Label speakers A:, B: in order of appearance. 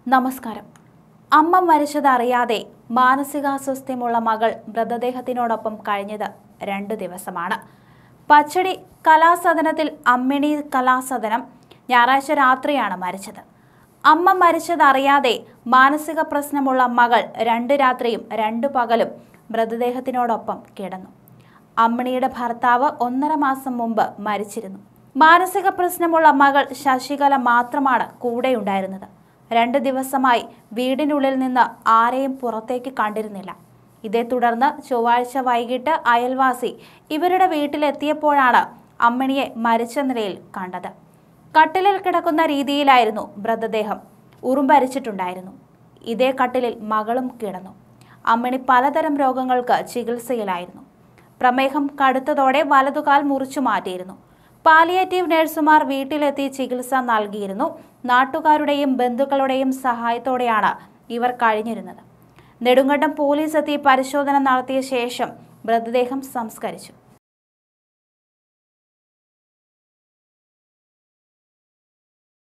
A: നമസ്കാരം അമ്മ മരിച്ചത് അറിയാതെ മാനസികാസ്വാസ്ഥ്യമുള്ള മകൾ മൃതദേഹത്തിനോടൊപ്പം കഴിഞ്ഞത് രണ്ട് ദിവസമാണ് പച്ചടി കലാസദനത്തിൽ അമ്മിണി കലാസദനം ഞായറാഴ്ച രാത്രിയാണ് മരിച്ചത് അമ്മ മരിച്ചത് അറിയാതെ മാനസിക പ്രശ്നമുള്ള മകൾ രണ്ട് രാത്രിയും രണ്ട് പകലും മൃതദേഹത്തിനോടൊപ്പം കിടന്നു അമ്മിണിയുടെ ഭർത്താവ് ഒന്നര മാസം മുമ്പ് മരിച്ചിരുന്നു മാനസിക പ്രശ്നമുള്ള മകൾ ശശികല മാത്രമാണ് കൂടെയുണ്ടായിരുന്നത് രണ്ട് ദിവസമായി വീടിനുള്ളിൽ നിന്ന് ആരെയും പുറത്തേക്ക് കണ്ടിരുന്നില്ല ഇതേ തുടർന്ന് ചൊവ്വാഴ്ച വൈകിട്ട് അയൽവാസി ഇവരുടെ വീട്ടിലെത്തിയപ്പോഴാണ് അമ്മിണിയെ മരിച്ച നിലയിൽ കണ്ടത് കട്ടിലിൽ കിടക്കുന്ന രീതിയിലായിരുന്നു മൃതദേഹം ഉറുമ്പരിച്ചിട്ടുണ്ടായിരുന്നു ഇതേ കട്ടിലിൽ മകളും കിടന്നു അമ്മിണി പലതരം രോഗങ്ങൾക്ക് ചികിത്സയിലായിരുന്നു പ്രമേഹം കടുത്തതോടെ വലതുകാൽ മുറിച്ചു മാറ്റിയിരുന്നു പാലിയേറ്റീവ് നഴ്സുമാർ വീട്ടിലെത്തി ചികിത്സ നൽകിയിരുന്നു നാട്ടുകാരുടെയും ബന്ധുക്കളുടെയും സഹായത്തോടെയാണ് ഇവർ കഴിഞ്ഞിരുന്നത് നെടുങ്കണ്ടം പോലീസ് എത്തി പരിശോധന നടത്തിയ ശേഷം മൃതദേഹം സംസ്കരിച്ചു